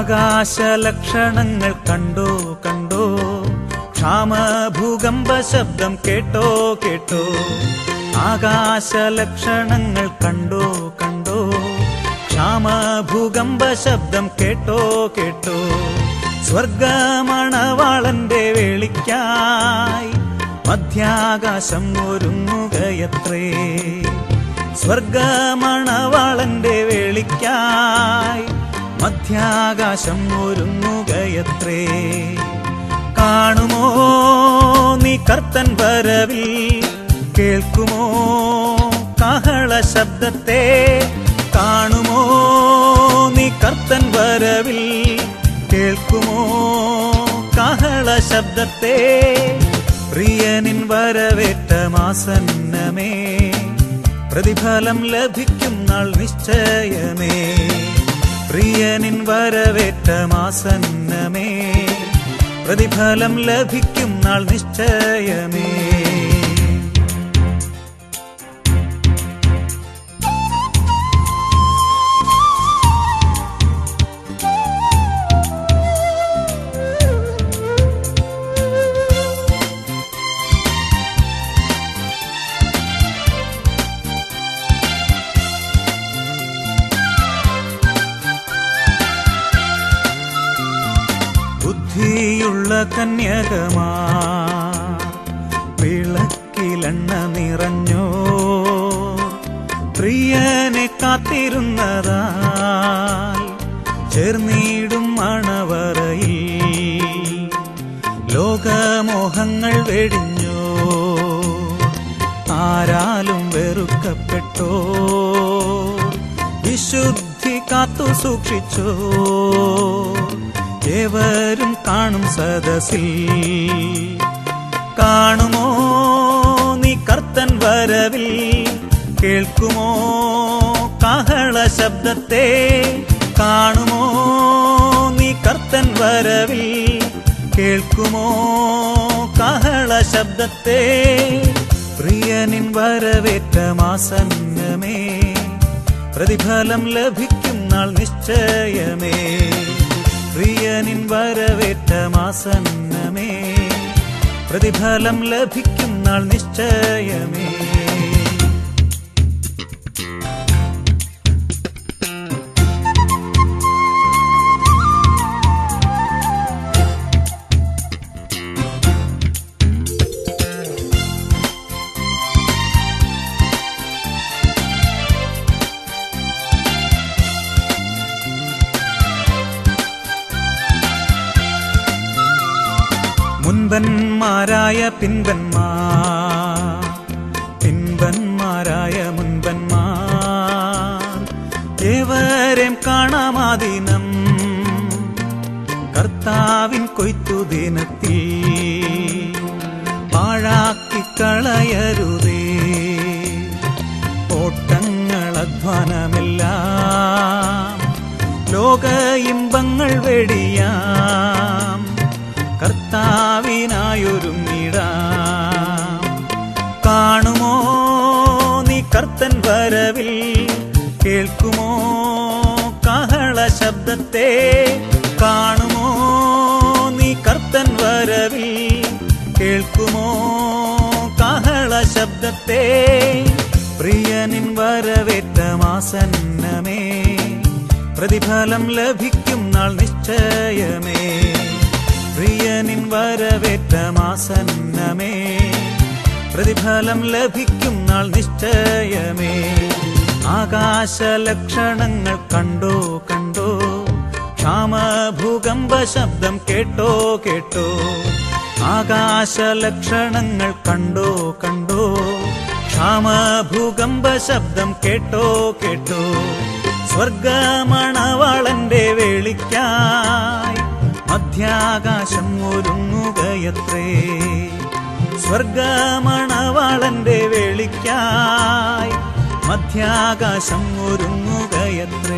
ആകാശലക്ഷണങ്ങൾ കണ്ടോ കണ്ടോ ക്ഷാമഭൂകമ്പ ശബ്ദം കേട്ടോ കേട്ടോ ആകാശലക്ഷണങ്ങൾ കണ്ടോ കണ്ടോ ക്ഷാമഭൂകമ്പ ശബ്ദം കേട്ടോ കേട്ടോ സ്വർഗമണവാളന്റെ വേളിക്കായി മധ്യാകാശം ഒരുങ്ങുകയത്രേ സ്വർഗമണവാളന്റെ വേളിക്കായി മധ്യാകാശം ഒരുങ്ങുകയത്രേ കാണുമോ നീ കർത്തൻ വരവിൽ കേൾക്കുമോ കാഹള ശബ്ദത്തെ കാണുമോ നീ കർത്തൻ വരവിൽ കേൾക്കുമോ കാഹള ശബ്ദത്തെ പ്രിയനിൻ വരവേറ്റ മാസന്നമേ പ്രതിഫലം ലഭിക്കും നാൾ നിശ്ചയമേ പ്രിയനിൻ വരവേറ്റ മാസന്നമേ പ്രതിഫലം ലഭിക്കും നാൾ നിശ്ചയമേ ബുദ്ധിയുള്ള കന്യകമാ വിളക്കിലെണ്ണ നിറഞ്ഞോ പ്രിയനെ കാത്തിരുന്നതാൽ ചേർന്നിടും മണവറയിൽ ലോകമോഹങ്ങൾ വെടിഞ്ഞോ ആരാലും വെറുക്കപ്പെട്ടോ വിശുദ്ധി കാത്തു സൂക്ഷിച്ചോ ഏവരും കാണും സദസ്സിൽ കാണുമോ നീ കർത്തൻ വരവിൽ കേൾക്കുമോ കാഹള ശബ്ദത്തെ കാണുമോ നീ കർത്തൻ വരവിൽ കേൾക്കുമോ കാഹള ശബ്ദത്തെ പ്രിയനിൻ വരവേറ്റ മാസന്നമേ പ്രതിഫലം ലഭിക്കും നാൾ നിശ്ചയമേ പ്രിയനിൻ വരവേറ്റ മാസന്നമേ പ്രതിഫലം ലഭിക്കും നാൾ നിശ്ചയമേ മുൻപന്മാരായ പിൻപന്മാർ പിൻപന്മാരായ മുൻപന്മാർ ഏവരെയും കാണാമാദിനം കർത്താവിൻ കൊയ്ത്തു ദിനത്തിൽ പാഴാക്കി കളയരുതേ ഓട്ടങ്ങൾ അധ്വാനമെല്ലാം ലോക ഇമ്പങ്ങൾ വെടിയാം കർത്താവിനായൊരുങ്ങിടാം കാണുമോ നീ കർത്തൻ വരവിൽ കേൾക്കുമോ കാഹള ശബ്ദത്തെ കാണുമോ നീ കർത്തൻ വരവിൽ കേൾക്കുമോ കാഹള ശബ്ദത്തെ പ്രിയനിൻ വരവേറ്റ മാസന്നമേ പ്രതിഫലം ലഭിക്കും നാൾ നിശ്ചയമേ പ്രിയനിൻ വരവേറ്റ മാസന്നമേ പ്രതിഫലം ലഭിക്കും നാൾ നിശ്ചയമേ ആകാശലക്ഷണങ്ങൾ കണ്ടോ കണ്ടോ ക്ഷാമഭൂകമ്പ ശബ്ദം കേട്ടോ കേട്ടോ ആകാശലക്ഷണങ്ങൾ കണ്ടോ കണ്ടോ ക്ഷാമഭൂകമ്പ ശബ്ദം കേട്ടോ കേട്ടോ സ്വർഗമണവാളന്റെ വേളിക്കായി മധ്യാകാശം ഒരുങ്ങുകയത്രേ സ്വർഗമണവാളന്റെ വേളിക്കായി മധ്യാകാശം ഒരുങ്ങുകയത്രേ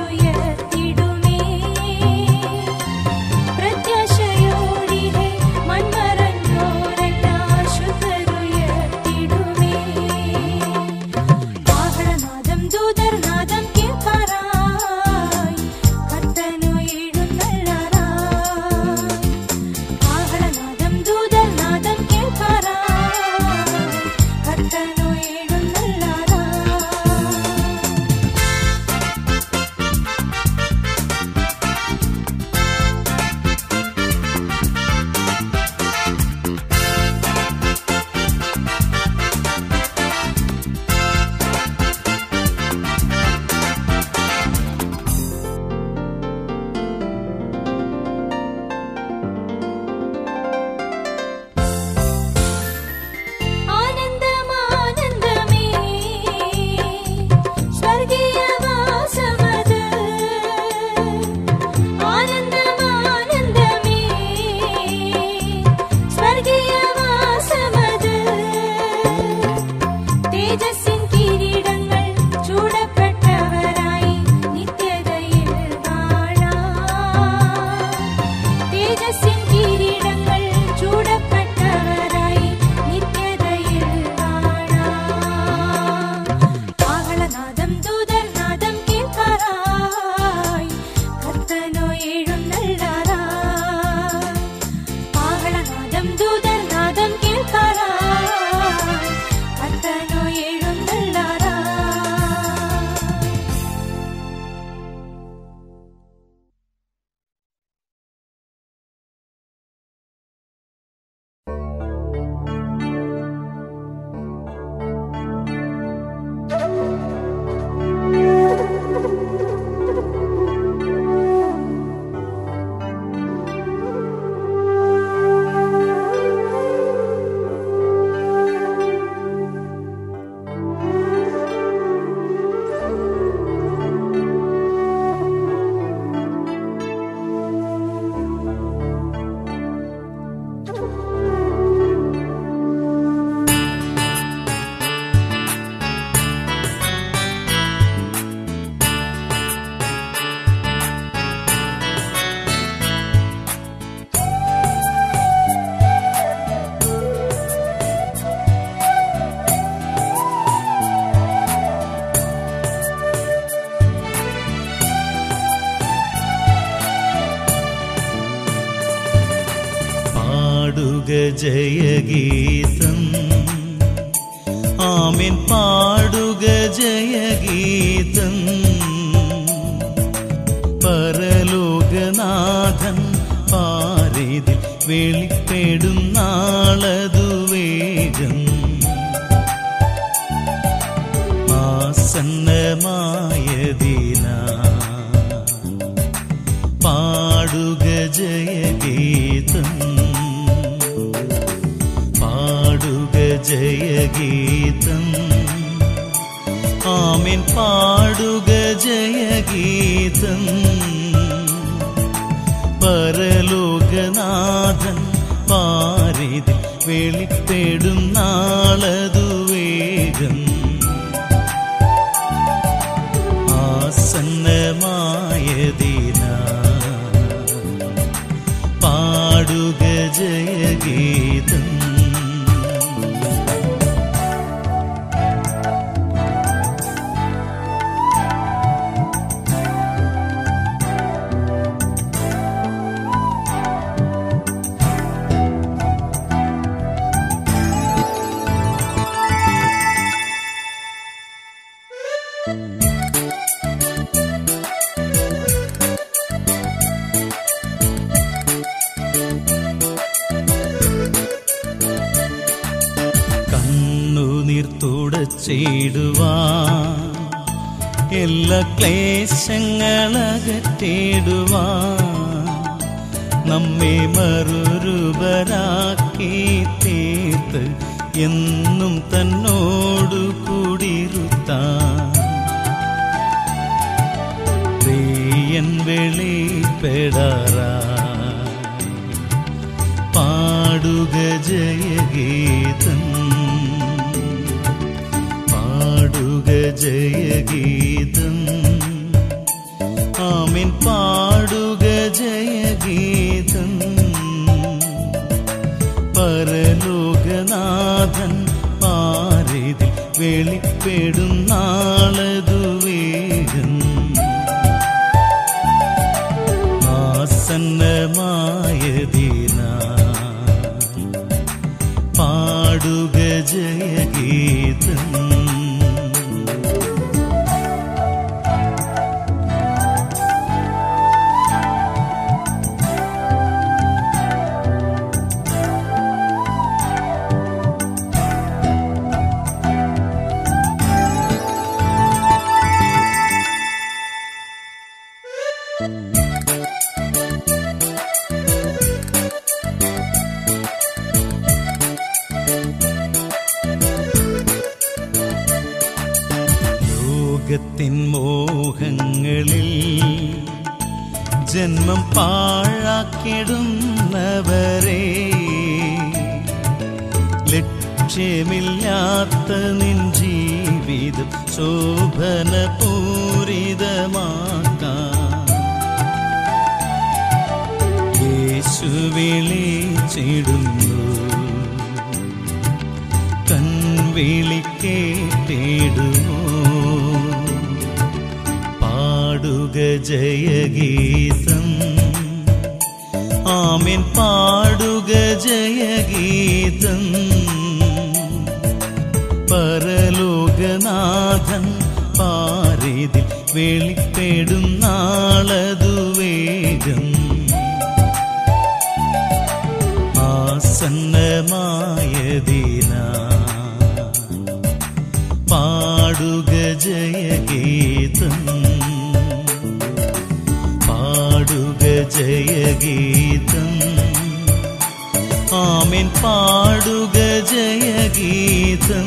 ശുദ്ധരുയർത്തിടുമേ പ്രത്യാശയോടിഹേ മൺമറഞ്ഞോരെല്ലാം ശുദ്ധരുയർത്തിടുമേ ആഹളനാദം ദൂതർനാദം കേൾക്കാറായി കർത്തനു എഴുന്നള്ളാറായി ആഹളനാദം ദൂതർനാദം കേൾക്കാറായി കർത്തനു എഴുന്നള്ളാറായി ആനന്ദമാനന്ദമേ സ്വർഗീയവാസമത് ആനന്ദമാനന്ദമേ സ്വർഗീയവാസമത് തേജസ്സിൻ കിരീടങ്ങൾ ചൂടപ്പെട്ടവരായി നിത്യതയിൽ വാഴാം തേജസ്സിൻ കിരീടങ്ങൾ ചൂടപ്പെട്ടവരായി നിത്യതയിൽ വാഴാം ആഹളനാദം ദൂതർനാദം കേൾക്കാറായി കർത്തനോ എഴുന്നള്ളാറായി ആഹളനാദം ദൂതർനാദം കേൾക്കാറായി കർത്തനോ എഴുന്നള്ളാറായി പാടുക ജയഗീതം ആമിൻ പാടുക ജയഗീതം പരലോകനാഥൻ പാരിതിൽ വെളിപ്പെടും നാളതു വേഗം ആസന്നമായതിനാ പാടുക ജയഗീതം പാടുക ജയഗീതം ആമിൻ പാടുക ജയഗീതം പരലോകനാഥൻ പാരിതിൽ വെളിപ്പെടും നാളതു വേഗം ആസന്നമായതിനാ പാടുക ജയഗീതം കണ്ണുനീർ തുടച്ചിടുവാൻ എല്ലാ ക്ലേശങ്ങളകറ്റിടുവാൻ നമ്മെ മറുരൂപരാക്കി തീർത്ത് എന്നും തന്നോടു കൂടിരുത്താൻ പ്രിയൻ വെളിപ്പെടാറായി പാടുക ജയഗീതം പാടുക ജയഗീതം ആമിൻ പാടുക ജയഗീതം പരലോകനാഥൻ പാരിതിൽ വെളിപ്പെടും നാളതു വേഗം ആസന്നമായതിന പാടുക ജയഗീതം ലോകത്തിൻ മോഹങ്ങളിൽ ജന്മം പാഴാക്കിടുന്നവരെ ലക്ഷ്യമില്ലാത്ത നിൻ ജീവിതം ശോഭന പൂരിതമാക്കാം യേശു വിളിച്ചിടുന്നു കൺവിളി കേട്ടിടുമോ പാടുക ജയഗീതം ആമിൻ പാടുക ജയഗീതം പരലോകനാഥൻ പാരിതിൽ വെളിപ്പെടും നാളതു വേഗം ആസന്നമായതിന പാടുക ജയഗീതം പാടുക ജയഗീതം ആമിൻ പാടുക ജയഗീതം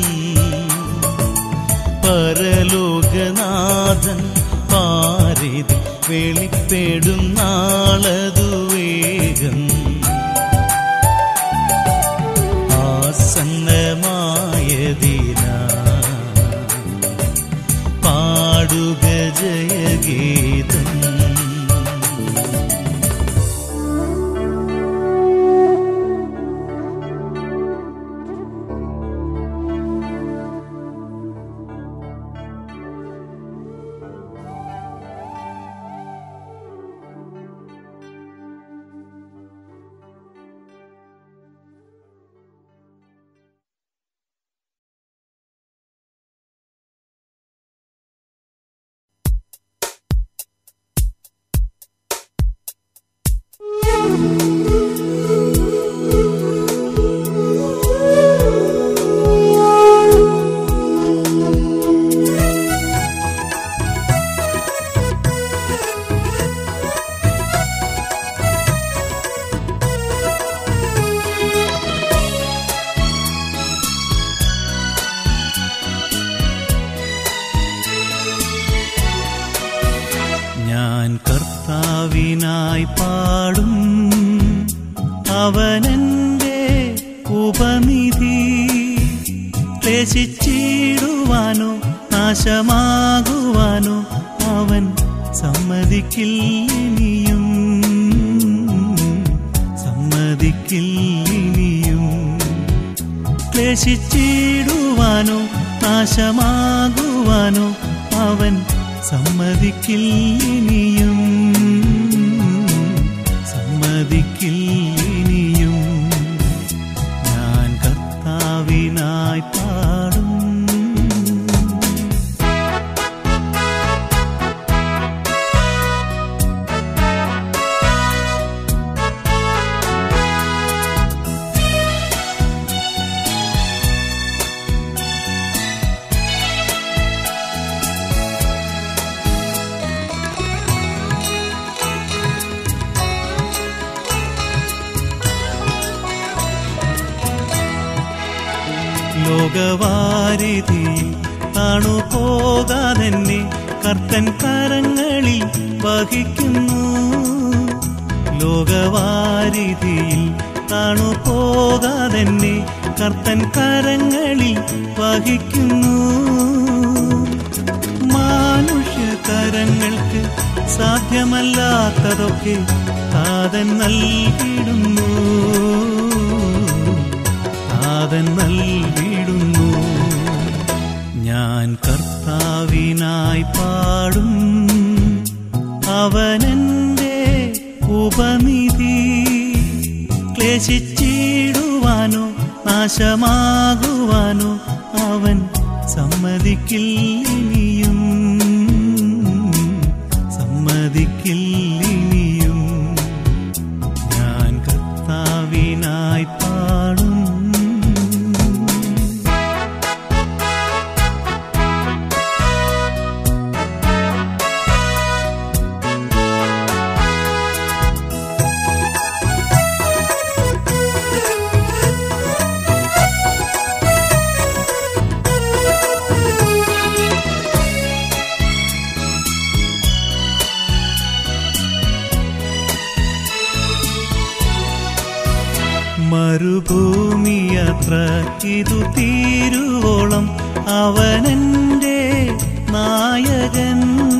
പരലോകനാഥൻ പാരിതിൽ വെളിപ്പെടും നാളതു വേഗം ആസന്നമായതിന പാടുക ജയഗീതം ഞാൻ കർത്താവിനായി പാടും അവനെന്റെ ഉപനിധി ക്ലേശിച്ചിടുവാനോ നാശമാകുവാനോ അവൻ സമ്മതിക്കില്ലിനിയും സമ്മതിക്കില്ലിനിയും ക്ലേശിച്ചിടുവാനോ നാശമാകുവാനോ അവൻ സമ്മതിക്കില്ലിനിയും സമ്മതിക്കില്ലിനിയും ഞാൻ കർത്താവിനായി പാടും ലോകവാരിധിയിൽ താണു പോകാതെന്നെ കർത്തൻ കരങ്ങളിൽ വഹിക്കുന്നു ലോകവാരിധിയിൽ താണു പോകാതെന്നെ കർത്തൻ കരങ്ങളിൽ വഹിക്കുന്നു മാനുഷ്യ കരങ്ങൾക്ക് സാധ്യമല്ലാത്തതൊക്കെ താതൻ നൽകിയിടുന്നു താതൻ നൽകിയിടുന്നു ഞാൻ കർത്താവിനായി പാടും അവനെന്റെ ഉപനിധി ക്ലേശിച്ചിടുവാനോ നാശമാകുവാനോ അവൻ സമ്മതിക്കില്ലിനിയും സമ്മതിക്കില്ലിനിയും ഞാൻ കർത്താവിനായി പാടും മരുഭൂമിയത്ര ഇതു തീരുവോളം അവനെന്റെ നായകൻ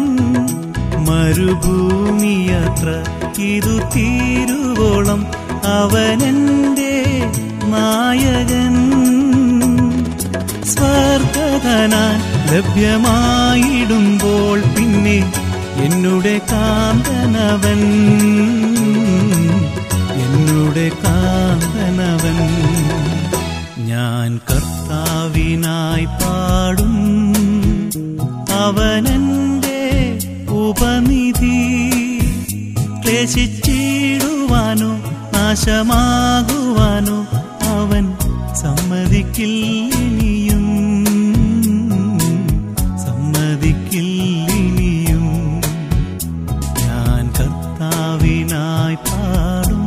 മരുഭൂമിയത്ര ഇതു തീരുവോളം അവനെന്റെ നായകൻ സ്വർഗധനാൻ ലഭ്യമായിടുമ്പോൾ പിന്നെ എന്നുടെ കാന്തനവൻ എന്നുടെ കാന്തനവൻ ഞാൻ കർത്താവിനായി പാടും അവനെന്റെ ഉപനിധി ക്ലേശിച്ചിടുവാനോ നാശമാകുവാനോ അവൻ സമ്മതിക്കില്ലിനിയും സമ്മതിക്കില്ലിനിയും ഞാൻ കർത്താവിനായി പാടും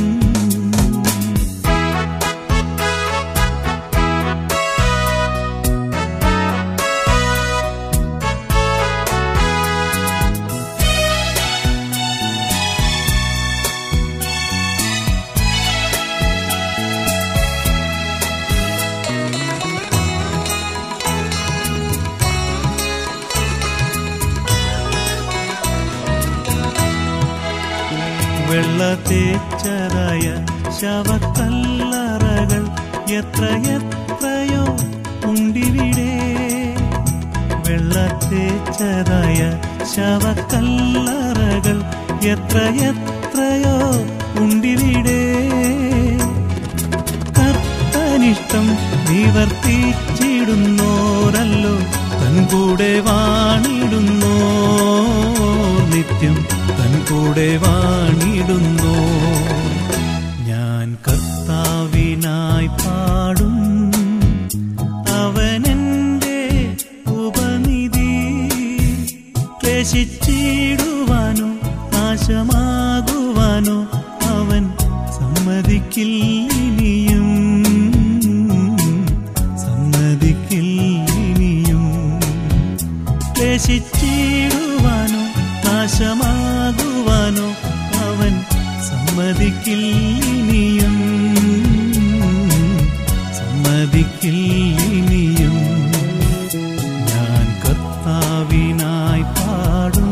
വെള്ള തേച്ചതായ ശവക്കല്ലറകൾ എത്ര എത്രയോ ഉണ്ടിവിടെ വെള്ള തേച്ചതായ ശവക്കല്ലറകൾ എത്ര എത്രയോ ഉണ്ടിവിടെ കർത്തനിഷ്ടം നിവർത്തിച്ചിടുന്നോരല്ലോ തൻ കൂടെ വാണിടുന്നോ നിത്യം തൻ കൂടെ വാണിടുന്നോ ഞാൻ കർത്താവിനായി പാടും അവനെന്റെ ഉപനിധി ക്ലേശിച്ചിടുവാനോ നാശമാകുവാനോ അവൻ സമ്മതിക്കില്ലിനിയും സമ്മതിക്കില്ലിനിയും ക്ലേശിച്ചിടുവാനോ നാശമാകുവാനോ അവൻ സമ്മതിക്കില്ലിനിയും സമ്മതിക്കില്ലിനിയും ഞാൻ കർത്താവിനായി പാടും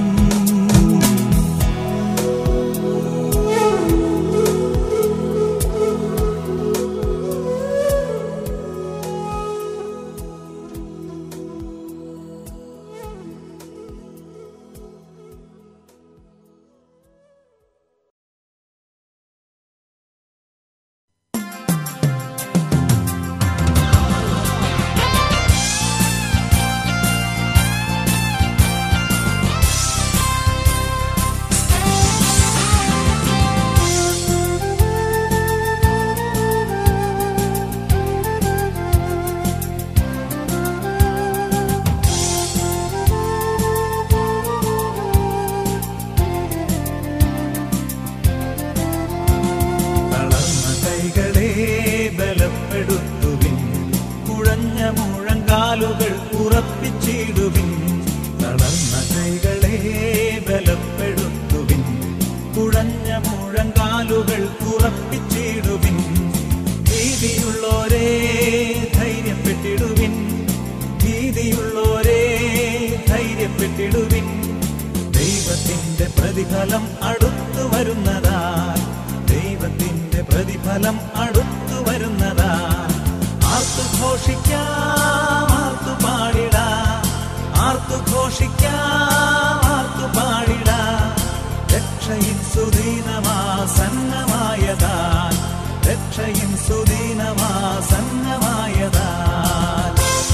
തളർന്ന കൈകളെ ബലപ്പെടുത്തുവിൻ കുഴഞ്ഞ മുഴങ്കാലുകൾ ഉറപ്പിച്ചിടുവിൻ തളർന്ന കൈകളെ ബലപ്പെടുത്തുവിൻ കുഴഞ്ഞ മുഴങ്കാലുകൾ ഉറപ്പിച്ചിടുവിൻ ഭീതിയുള്ളോരേ ധൈര്യപ്പെട്ടിടുവിൻ ഭീതിയുള്ളോരേ ധൈര്യപ്പെട്ടിടുവിൻ ദൈവ ദൈവത്തിന്റെ പ്രതിഫലം അടുത്തു വരുന്നതായി ദൈവത്തിന്റെ പ്രതിഫലം അടുത്തു വരുന്നതായി ആർത്തു ഘോഷിക്കാം ആർത്തു പാടിടാം ആർത്തു ഘോഷിക്കാം ആർത്തു പാടിടാം രക്ഷയിൻ സുദീനമാ സന്നമായതാൽ രക്ഷയിൻ സുദീനമാ സന്നമായതാൽ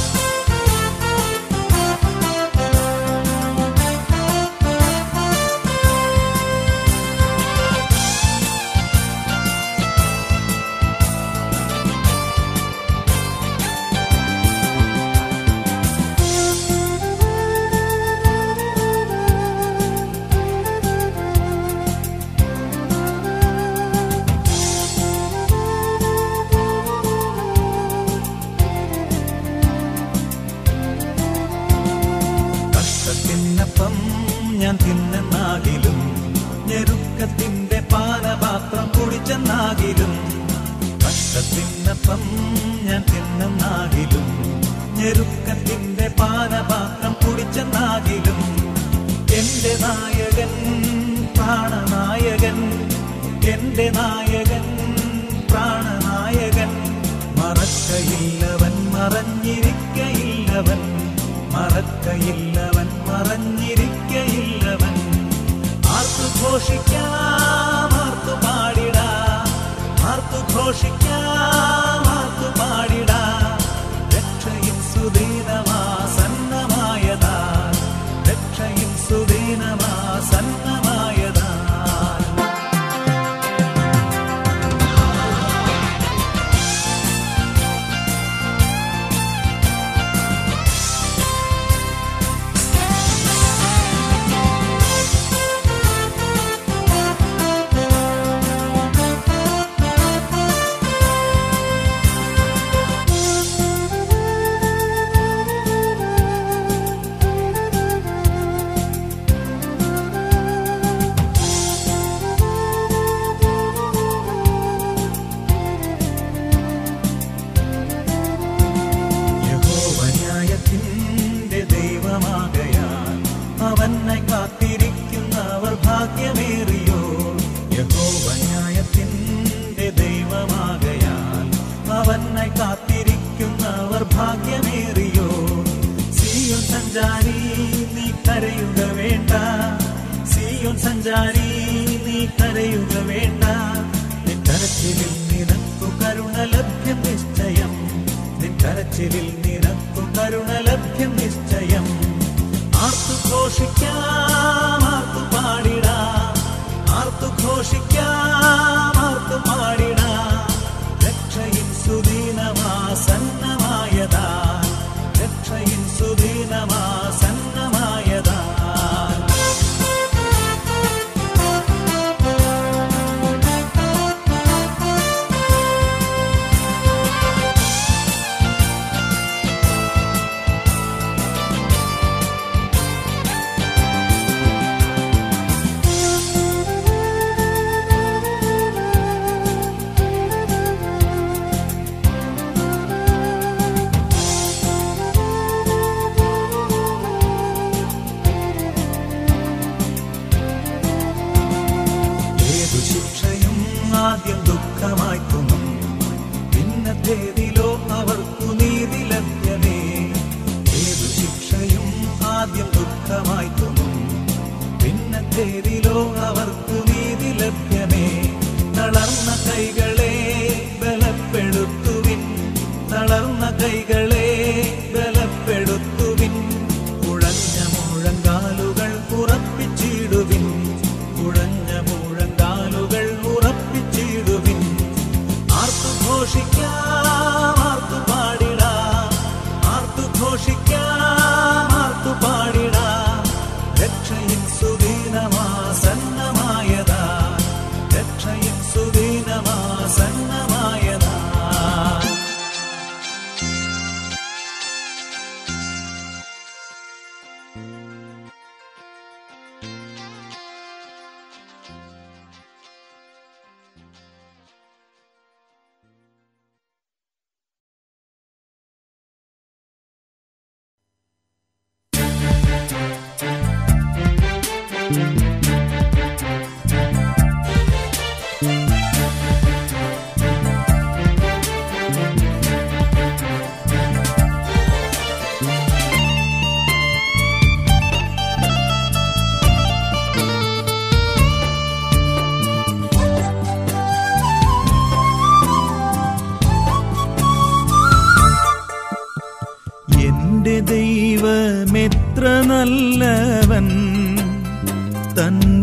കഷ്ടത്തിനപ്പം ഞാൻ തിന്നെന്നാകിലും ഞെരുക്കത്തിന്റെ പാനപാത്രം കുടിച്ചെന്നാകിലും കഷ്ടത്തിനപ്പം ഞാൻ തിന്നെന്നാകിലും ഞെരുക്കത്തിന്റെ പാനപാത്രം കുടിച്ചെന്നാകിലും എന്റെ നായകൻ പ്രാണനായകൻ എന്റെ നായകൻ പ്രാണനായകൻ മറക്കയില്ലവൻ മറഞ്ഞിരിക്കയില്ലവൻ മറക്കയില്ലവൻ മറഞ്ഞിരിക്കയില്ലവൻ ആർത്തു ഘോഷിക്കാം ആർത്തു പാടിടാം ആർത്തു ഘോഷിക്കാം ആർത്തു പാടിടാം രക്ഷയും സുദീനമാ സന്നമായതാ രക്ഷയും സുദീനമാ സന്നമായതാ യഹോവന്യായത്തിന്റെ ദൈവമാകയാൽ അവനെ കാത്തിരിക്കുന്നവർ ഭാഗ്യമേറിയോ യഹോവന്യായത്തിന്റെ ദൈവമാകയാൽ അവനെ കാത്തിരിക്കുന്നവർ ഭാഗ്യമേറിയോ സിയോൻ സഞ്ചാരി നീ കരയുക വേണ്ട സിയോൻ സഞ്ചാരി നീ കരയുക വേണ്ട നിൻ കരച്ചിലിൽ നിനക്കു കരുണ ലഭ്യം നിശ്ചയം നിൻ കരച്ചിലിൽ നിനക്കു കരുണ ലഭ്യം നിശ്ചയം ആർത്തു ഘോഷിക്കാം ആർത്തു പാടിടാം ആർത്തു ഘോഷിക്കാം ആർത്തു പാടിടാം രക്ഷയിൻ സുദീനമാ സന്നമായതാ രക്ഷയിൻ സുദീനമാ സന്നമായതാ ഏതു ശിക്ഷയും ആദ്യം ദുഃഖമായി തോന്നും പിന്നത്തേതിലോ അവർക്കു നീതി ലഭ്യമേ ഏതു ശിക്ഷയും ആദ്യം ദുഃഖമായി തോന്നും പിന്നത്തേതിലോ അവർക്കു നീതി ലഭ്യമേ തളർന്ന കൈകളെ ബലപ്പെടുത്തുവിൻ തളർന്ന കൈകളെ ബലപ്പെടുത്തുവിൻ കുഴഞ്ഞ മുഴങ്കാലുകൾ ഉറപ്പിച്ചിടുവിൻ കുഴഞ്ഞ മുഴങ്കാലുകൾ ഉറപ്പിച്ചിടുവിൻ ആർത്തു ഘോഷിക്കാം ആർത്തു പാടിടാം ആർത്തു ഘോഷിക്കാം ആർത്തു പാടിടാം രക്ഷയിൻ സുദീനമാ സന്നമായതാ രക്ഷയിൻ സുദീനമാ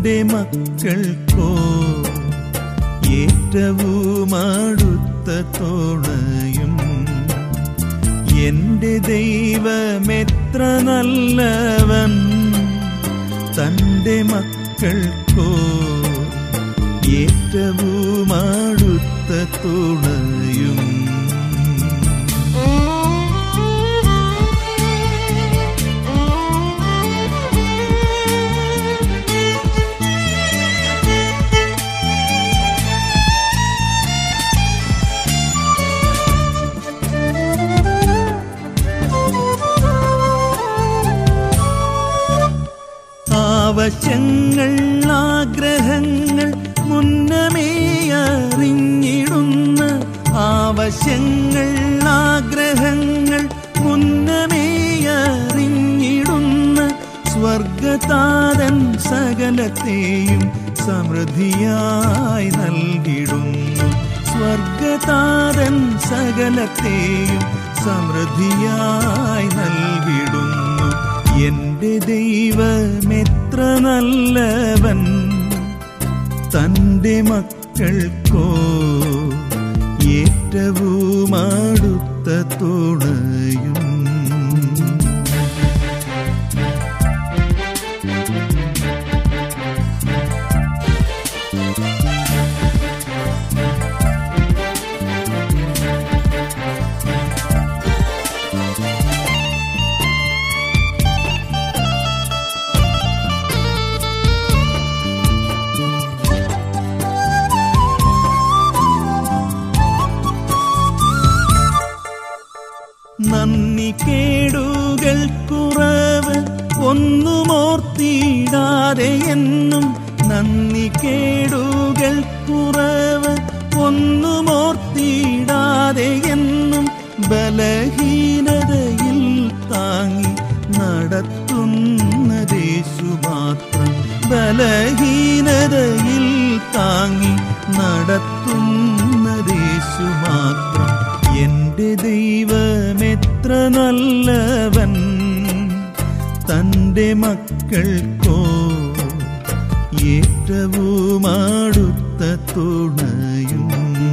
തൻ്റെ മക്കൾക്കോ ഏറ്റവും അടുത്ത തോണയും എന്റെ ദൈവമെത്ര നല്ലവൻ തൻ്റെ മക്കൾക്കോ ഏറ്റവും അടുത്ത തുണയും ആവശ്യങ്ങൾ ആഗ്രഹങ്ങൾ മുന്നമേ അറിഞ്ഞിടുന്ന ആവശ്യങ്ങൾ ആഗ്രഹങ്ങൾ മുന്നമേ അറിഞ്ഞിടുന്ന സ്വർഗതാതൻ സകലത്തെയും സമൃദ്ധിയായി നൽകിടുന്നു സ്വർഗതാതൻ സകലത്തെയും സമൃദ്ധിയായി നൽകിടുന്നു എന്റെ ദൈവമെത്ര നല്ലവൻ തൻ്റെ മക്കൾക്കോ ഏറ്റവും അടുത്ത തുണയും നന്ദി കേടുകൾ കുറവ് ഒന്നുമോർത്തിടാതെ എന്നും നന്ദി കേടുകൾ കുറവ് ഒന്നുമോർത്തിടാതെ എന്നും ബലഹീനതയിൽ താങ്ങി നടത്തുന്നതേശു മാത്രം ബലഹീനതയിൽ താങ്ങി നടത്തുന്നതേശു മാത്രം എന്റെ ദൈവമെത്ര നല്ലവൻ തൻ്റെ മക്കൾക്കോ ഏറ്റവും അടുത്ത തുണയും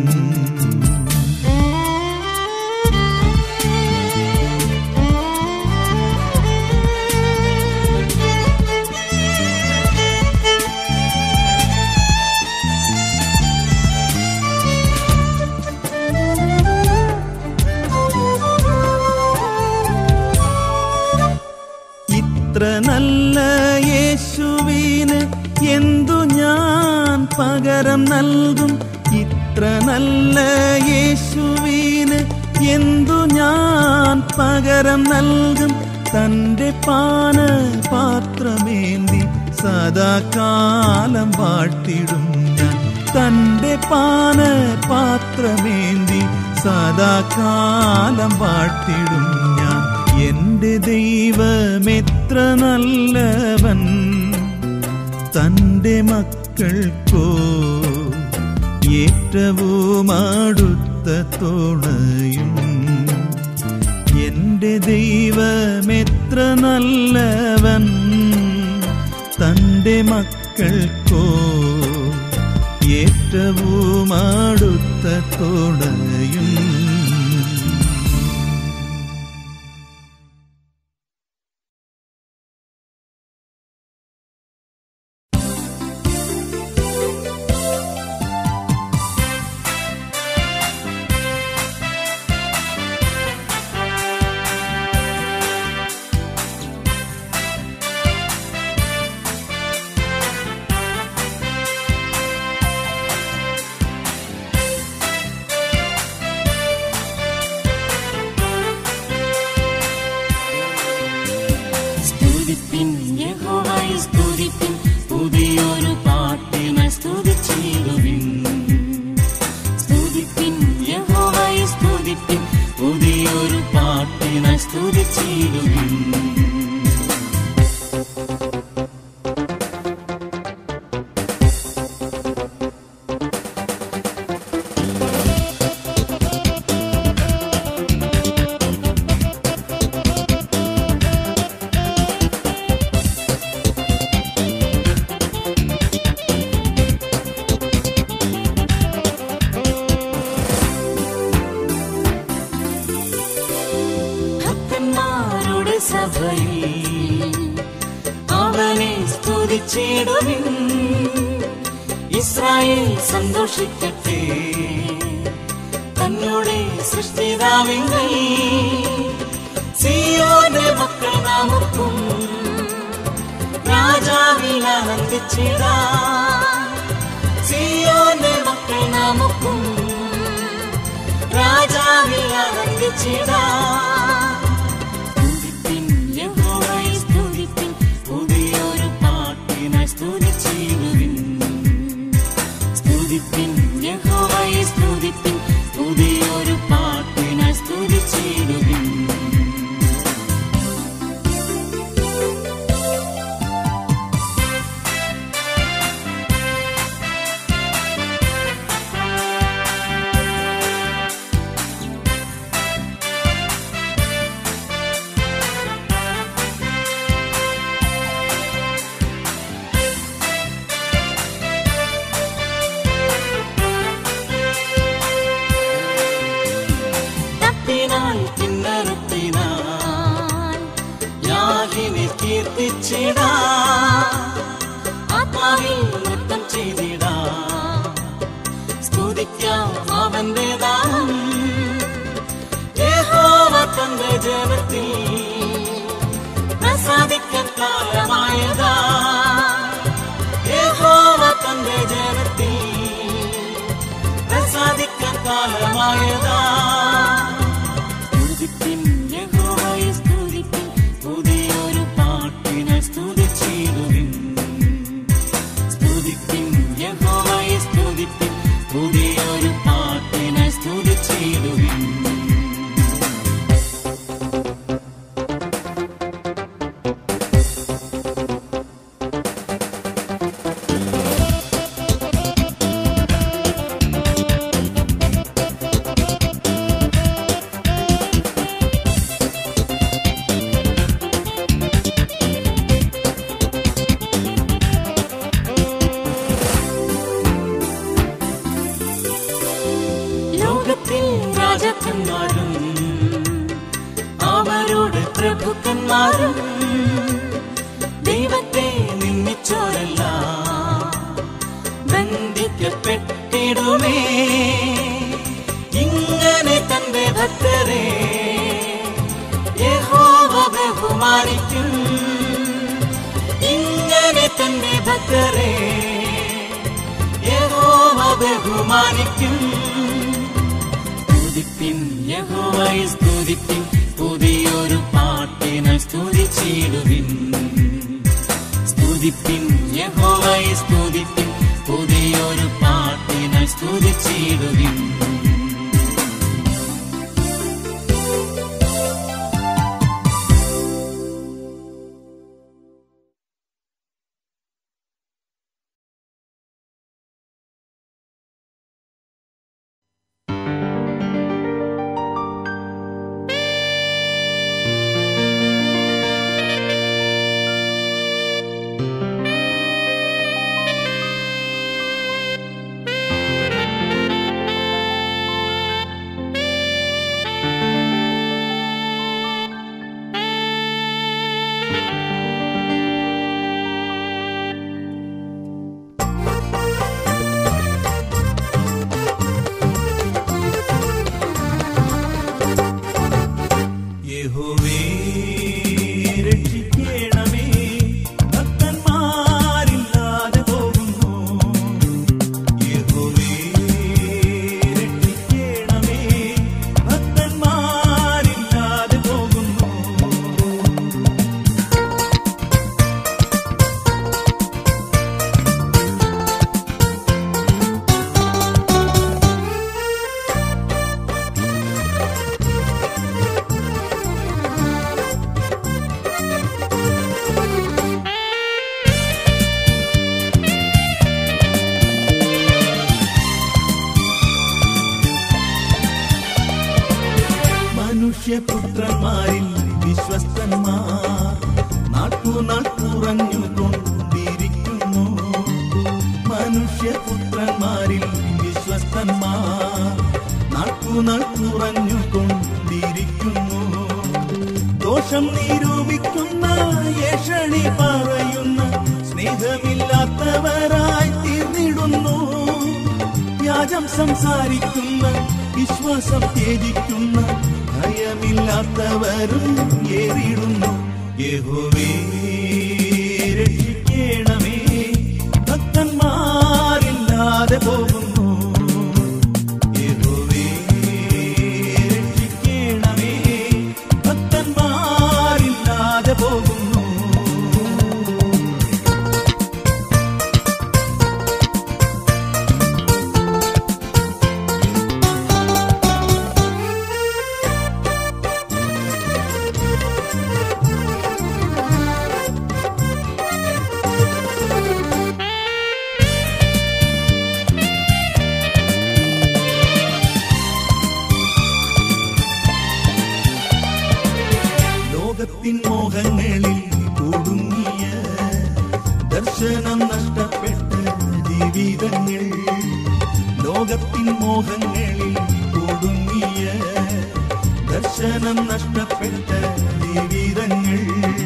ഇത്ര നല്ല യേശുവിന് എന്തു ഞാൻ പകരം നൽകും ഇത്ര നല്ല യേശുവിന് എന്തു ഞാൻ പകരം നൽകും തൻ്റെ പാന പാത്രമേന്തി സദാകാലം വാഴ്ത്തിടും ഞാൻ തൻ്റെ പാന പാത്രമേന്തി സദാകാലം വാഴ്ത്തിടും ഞാൻ എന്റെ ദൈവമെത്ര നല്ലവൻ തൻ്റെ മക്കൾക്കോ ഏറ്റവും അടുത്ത തുണയും എന്റെ ദൈവമെത്ര നല്ലവൻ തൻ്റെ മക്കൾക്കോ ഏറ്റവും അടുത്ത തുണയും സ്തുതിപ്പിൻ യഹോവയെ സ്തുതിപ്പിൻ പുതിയൊരു പാട്ടിനെ സ്തുതിച്ചിടുവിൻ സ്തുതിപ്പിൻ യഹോവയെ സ്തുതിപ്പിൻ പുതിയൊരു പാട്ടിനെ സ്തുതിച്ചിടുവിൻ സ്തുതിച്ചിടുവിൻ ഇസ്രായേൽ സന്തോഷിക്കട്ടെ തന്നോടെ സൃഷ്ടിതാവിങ്കൽ സിയോന്റെ മക്കൾ നമുക്കും രാജാവിൽ ആനന്ദിച്ചിടാ സിയോന്റെ മക്കൾ നമുക്കും രാജാവിൽ ആനന്ദിച്ചിടാ സ്തുതിപ്പിൻ യഹോവയെ സ്തുതിപ്പിൻ പുതിയൊരു പാട്ടിനായി സ്തുതിച്ചിടുവിൻ സ്തുതിപ്പിൻ യഹോവയെ സ്തുതിപ്പിൻ പുതിയൊരു പാട്ടിനായി സ്തുതിച്ചിടുവിൻ തപ്പിനാൽ കിന്നരത്തിനാൽ യാഹിനെ കീർത്തിച്ചിടാ ആത്മാവിൽ നൃത്തം ചെയ്തിടാ സ്തുതിക്കാം അവന്റെ ദാനം യഹോവ തന്റെ ജനത്തിൽ പ്രസാദിക്കാൻ കാലമായതാ യഹോവ തന്റെ ജനത്തിൽ പ്രസാദിക്കാൻ കാലമായതാ സ്തുതിപ്പിൻ യഹോവയെ സ്തുതിപ്പിൻ പുതിയൊരു പാട്ടിനെ സ്തുതിച്ചിടുവിൻ സ്തുതിപ്പിൻ യഹോവയെ സ്തുതിപ്പിൻ പുതിയൊരു പാട്ടിനെ സ്തുതിച്ചിടുവിൻ ലോകത്തിൽ രാജാക്കന്മാരും അവരുടെ പ്രഭുക്കന്മാരും ദൈവത്തെ നിന്ദിച്ചോരല്ല ബന്ധിക്കപ്പെട്ടിടുമേ ഇങ്ങനെ തന്റെ ഭക്തരെ യഹോവ ബഹുമാനിക്കും ഇങ്ങനെ തന്റെ ഭക്തരെ യഹോവ ബഹുമാനിക്കും സ്തുതിപ്പിൻ യഹോവയെ സ്തുതിപ്പിൻ പുതിയൊരു പാട്ടിനെ സ്തുതിച്ചിടുവിൻ സ്തുതിപ്പിൻ യഹോവയെ സ്തുതിപ്പിൻ പുതിയൊരു പാട്ടിനെ സ്തുതിച്ചിടുവിൻ യഹോവേ രക്ഷിക്കണമേ ഭക്തന്മാരില്ലാതെ പോകുന്നു യഹോവേ രക്ഷിക്കണമേ ഭക്തന്മാരില്ലാതെ പോകുന്നു മനുഷ്യപുത്രന്മാരിൽ വിശ്വസ്തന്മാർ നാട്ടുനാൾ കുറഞ്ഞുകൊണ്ടിരിക്കുന്നു മനുഷ്യപുത്രന്മാരിൽ വിശ്വസ്തന്മാർ നാട്ടുനാൾ കുറഞ്ഞുകൊണ്ടിരിക്കുന്നു ദോഷം നിരൂപിക്കുന്ന യേഷണി പറയുന്ന സ്നേഹമില്ലാത്ത സംസാരിക്കുന്ന വിശ്വാസം ത്യജിക്കുന്ന ഭയമില്ലാത്തവരും ഏറിടുന്നു യഹോവേ രക്ഷിക്കണമേ ഭക്തന്മാരില്ലാതെ പോകുന്നു യഹോവേ രക്ഷിക്കണമേ ഭക്തന്മാരില്ലാതെ പോകുന്നു ലോകത്തിൻ മോഹങ്ങളിൽ കുടുങ്ങിയ ദർശനം നഷ്ടപ്പെട്ട ജീവിതങ്ങൾ ലോകത്തിൻ മോഹങ്ങളിൽ കുടുങ്ങിയ ദർശനം നഷ്ടപ്പെട്ട ജീവിതങ്ങൾ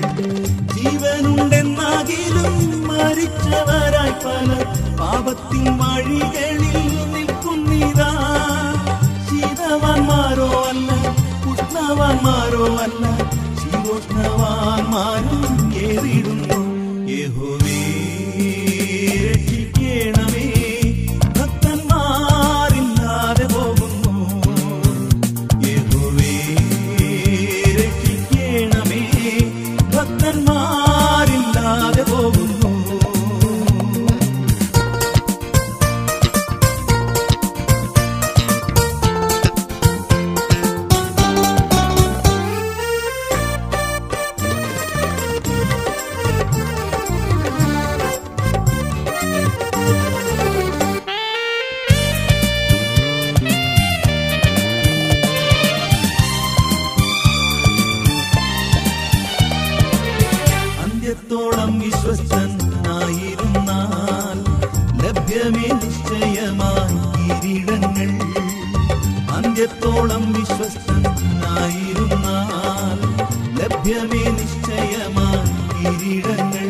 ജീവനുണ്ടെന്നാകിലും മരിച്ചവരായി പല പാപത്തിൻ വഴികളിൽ നിൽക്കുന്നിതാ ശീതവാന്മാരോ അല്ല ഉഷ്ണവാന്മാരോ അല്ല ശീതോഷ്ണവാന്മാരും ഏറിടുന്നു യഹോവേ രക്ഷിക്കണമേ ഭക്തന്മാരില്ലാതെ പോകുന്നു യഹോവേ രക്ഷിക്കണമേ ഭക്തന്മാരില്ലാതെ പോകുന്നു അന്ത്യത്തോളം വിശ്വസ്തനായിരുന്നാൽ ലഭ്യമേ നിശ്ചയമായി കിരീടങ്ങൾ അന്ത്യത്തോളം വിശ്വസ്തനായിരുന്നാൽ ലഭ്യമേ നിശ്ചയമായി കിരീടങ്ങൾ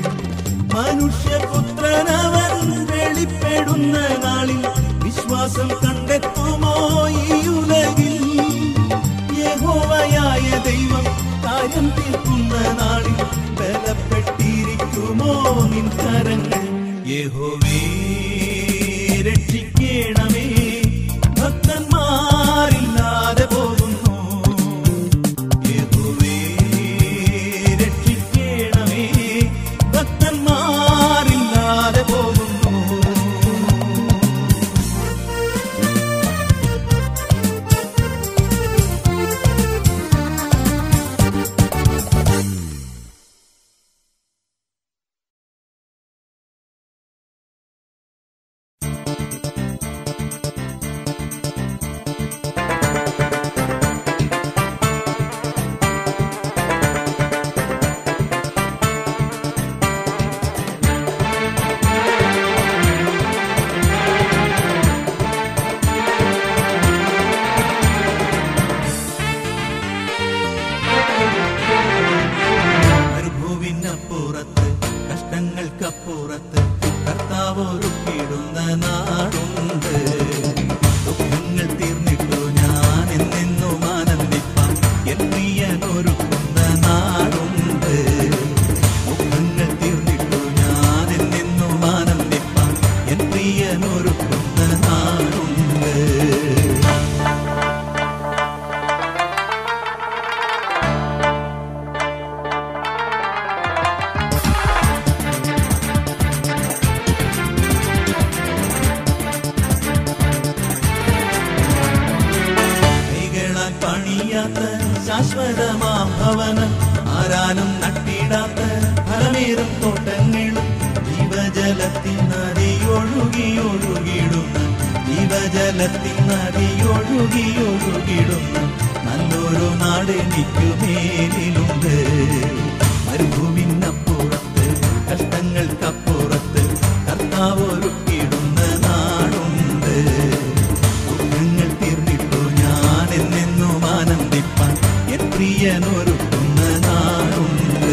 മനുഷ്യപുത്രനവൻ വെളിപ്പെടുന്ന നാളിൽ വിശ്വാസം കണ്ടെത്തുമോ ഈ ഉലകിൽ യഹോവയായ ദൈവം കാര്യം തീർക്കുന്ന നാളിൽ ബലപ്പെട്ടിരിക്കുമോ നിൻ കരങ്ങൾ യഹോവേ രക്ഷിക്കണമേ ഭക്തന്മാരില്ലാതെ പോകുന്നു യഹോവേ രക്ഷിക്കണമേ ഭക്തന്മാരില്ലാതെ പോകുന്നു മരുഭൂവിനപ്പുറത്ത് കഷ്ടങ്ങൾക്കപ്പുറത്ത് കർത്താവ് ഒരുക്കിയിടുന്ന നാടുണ്ട് ദുഃഖങ്ങൾ തീർന്നിട്ടു ഞാൻ എന്നെന്നും ആനന്ദിപ്പാൻ എൻ പ്രിയൻ ഒരുക്കുന്ന നാടുണ്ട് ദുഃഖങ്ങൾ തീർന്നിട്ടു ഞാൻ എന്നെന്നും ആനന്ദിപ്പാൻ എൻ പ്രിയൻ ഒരുക്കുന്ന നാടുണ്ട് കൈകളാൽ പണിയാത്ത ശാശ്വതമാം ഭവനം ആരാനും നട്ടിടാത്ത ഫലമേറും തോട്ടങ്ങളും ജീവജലത്തിൻ നദിയൊഴുകി ഒഴുകിടുന്ന ജീവജലത്തിൻ നദിയൊഴുകി ഒഴുകിടുന്ന നല്ലൊരു നാട് എനിക്ക് മേലിലുണ്ട് മരുഭൂമിനപ്പുറത്ത് കഷ്ടങ്ങൾക്കപ്പുറത്ത് കർത്താവ് ഒരുക്കിയിടുന്ന നാടുണ്ട് ദുഃഖങ്ങൾ തീർന്നിട്ടു ഞാൻ എന്നെന്നും ആനന്ദിപ്പാൻ എൻ പ്രിയനൊരുക്കുന്ന നാടുണ്ട്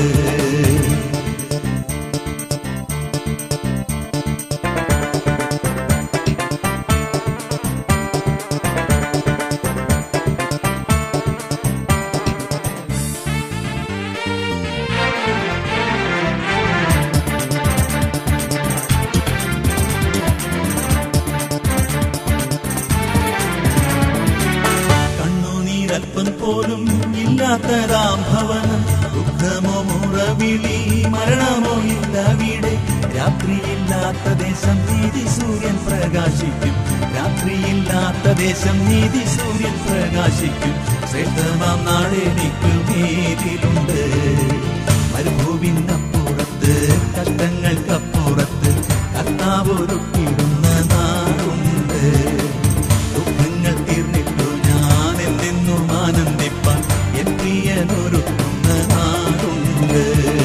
രാത്രിയില്ലാത്തതാം ഭവനം ദുഃഖമോ മുറവിളി മരണമോ ഇല്ലവിടെ രാത്രിയില്ലാത്ത ദേശം നീതി സൂര്യൻ പ്രകാശിക്കും രാത്രിയില്ലാത്ത ദേശം നീതി സൂര്യൻ പ്രകാശിക്കും ശ്രേഷ്ഠമാം നാളെനിക്ക് മേലിലുണ്ട് മരുഭൂവിനപ്പുറത്ത് കഷ്ടങ്ങൾക്കപ്പുറത്ത് കർത്താവൊരുക്കിടുന്ന നാടുണ്ട് ദുഃഖങ്ങൾ തീർന്നിട്ടു ഞാൻ എന്നെന്നും ആനന്ദിപ്പാൻ എൻ പ്രിയനൊരുക്കുന്ന നാടുണ്ട്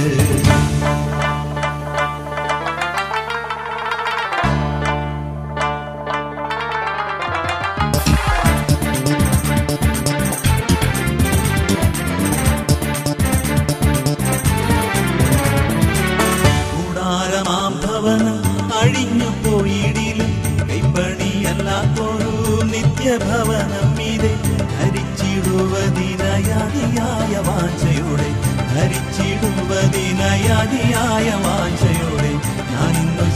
കൂടാരമാം ഭവനം അഴിഞ്ഞു പോയിടിലും കൈപ്പണിയല്ലാത്തൊരു നിത്യഭവനം മീതെ ധരിച്ചിടുവതിനയാതിയായ വാഞ്ചയോടെ ധരിച്ചിടുവതിനയാതിയായ വാഞ്ചയോടെ ഞാൻ ഇന്നു